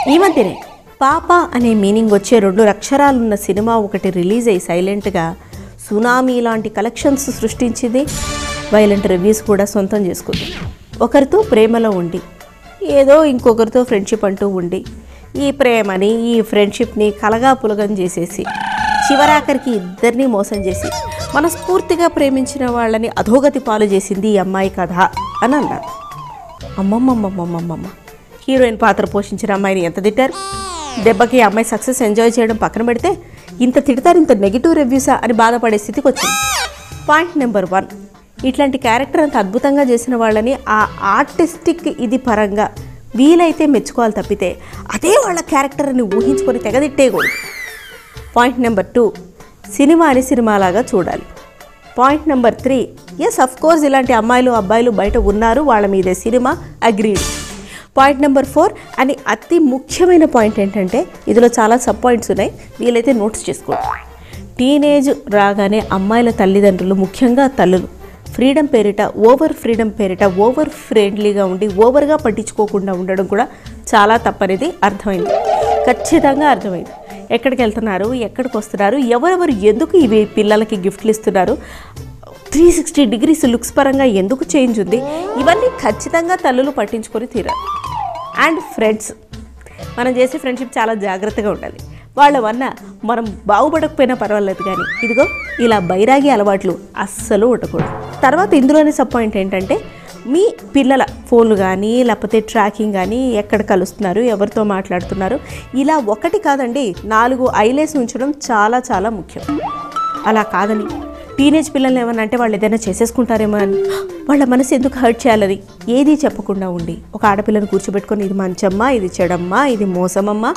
ఈ మధ్యనే పాప అనే మీనింగ్ వచ్చే రెండు అక్షరాలున్న సినిమా ఒకటి రిలీజ్ అయ్యి సైలెంట్గా సునామీ లాంటి కలెక్షన్స్ సృష్టించింది వైలెంట్ రివ్యూస్ కూడా సొంతం చేసుకుంది ఒకరితో ప్రేమలో ఉండి ఏదో ఇంకొకరితో ఫ్రెండ్షిప్ అంటూ ఉండి ఈ ప్రేమని ఈ ఫ్రెండ్షిప్ని కలగా పులగం చేసేసి చివరాఖరికి ఇద్దరిని మోసం చేసి మనస్ఫూర్తిగా ప్రేమించిన వాళ్ళని అధోగతి పాలు చేసింది ఈ అమ్మాయి కథ అని అన్నారు అమ్మమ్మమ్మమ్మమ్మమ్మ హీరోయిన్ పాత్ర పోషించిన అమ్మాయిని ఎంత తిట్టారు దెబ్బకి ఆ అమ్మాయి సక్సెస్ ఎంజాయ్ చేయడం పక్కన పెడితే ఇంత తిడతారు ఇంత నెగిటివ్ రివ్యూసా అని బాధపడే స్థితికి వచ్చింది పాయింట్ నెంబర్ వన్ ఇట్లాంటి క్యారెక్టర్ అంత అద్భుతంగా చేసిన వాళ్ళని ఆ ఆర్టిస్టిక్ ఇది పరంగా వీలైతే మెచ్చుకోవాలి తప్పితే అదే వాళ్ళ క్యారెక్టర్ అని ఊహించుకొని తెగదిట్టేయకూడదు పాయింట్ నెంబర్ టూ సినిమాని సినిమాలాగా చూడాలి point number three yes of course ఇలాంటి అమ్మాయిలు అబ్బాయిలు బయట ఉన్నారు వాళ్ళ మీదే సినిమా అగ్రీడ్ పాయింట్ నెంబర్ ఫోర్ అని అతి ముఖ్యమైన పాయింట్ ఏంటంటే ఇందులో చాలా సబ్ పాయింట్స్ ఉన్నాయి వీలైతే నోట్స్ చేసుకోండి టీనేజ్ రాగానే అమ్మాయిల తల్లిదండ్రులు ముఖ్యంగా తల్లులు ఫ్రీడమ్ పేరిట ఓవర్ ఫ్రీడమ్ పేరిట ఓవర్ ఫ్రెండ్లీగా ఉండి ఓవర్గా పట్టించుకోకుండా ఉండడం కూడా చాలా తప్పనేది అర్థమైంది ఖచ్చితంగా అర్థమైంది ఎక్కడికి వెళ్తున్నారు ఎక్కడికి వస్తున్నారు ఎవరెవరు ఎందుకు ఇవి పిల్లలకి గిఫ్ట్లు ఇస్తున్నారు త్రీ సిక్స్టీ డిగ్రీస్ లుక్స్ పరంగా ఎందుకు చేంజ్ ఉంది ఇవన్నీ ఖచ్చితంగా తల్లులు పట్టించుకొని తీరాలి అండ్ ఫ్రెండ్స్ మనం చేసే ఫ్రెండ్షిప్ చాలా జాగ్రత్తగా ఉండాలి వాళ్ళ వల్ల మనం బాగుపడకపోయినా పర్వాలేదు కానీ ఇదిగో ఇలా బైరాగి అలవాట్లు అస్సలు ఉండకూడదు తర్వాత ఇందులోనే సబ్ పాయింట్ ఏంటంటే మీ పిల్లల ఫోన్లు కానీ లేకపోతే ట్రాకింగ్ కానీ ఎక్కడ కలుస్తున్నారు ఎవరితో మాట్లాడుతున్నారు ఇలా ఒకటి కాదండి నాలుగు ఐలేస్ ఉంచడం చాలా చాలా ముఖ్యం అలా కాదని టీనేజ్ పిల్లల్ని ఏమన్నా అంటే వాళ్ళు ఏదైనా చేసేసుకుంటారేమో అని వాళ్ళ మనసు ఎందుకు హర్ట్ చేయాలని ఏదీ చెప్పకుండా ఉండి ఒక ఆడపిల్లని కూర్చోబెట్టుకొని ఇది మంచమ్మా ఇది చెడమ్మా ఇది మోసమమ్మా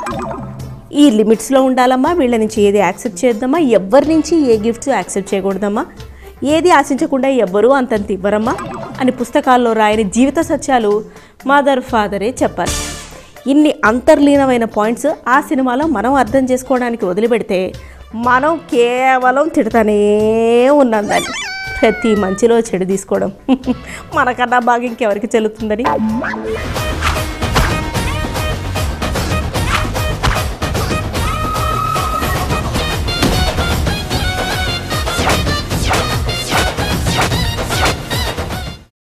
ఈ లిమిట్స్లో ఉండాలమ్మా వీళ్ళ నుంచి ఏది యాక్సెప్ట్ చేద్దామా ఎవరి నుంచి ఏ గిఫ్ట్స్ యాక్సెప్ట్ చేయకూడదమ్మా ఏది ఆశించకుండా ఎవ్వరూ అంతంత ఇవ్వరమ్మా అని పుస్తకాల్లో రాయని జీవిత సత్యాలు మదర్ ఫాదరే చెప్పాలి ఇన్ని అంతర్లీనమైన పాయింట్స్ ఆ సినిమాలో మనం అర్థం చేసుకోవడానికి వదిలిపెడితే మనం కేవలం తిడతానే ఉన్నాం దాన్ని ప్రతి మంచిలో చెడు తీసుకోవడం మనకన్నా బాగా ఇంకెవరికి చెల్లుతుందని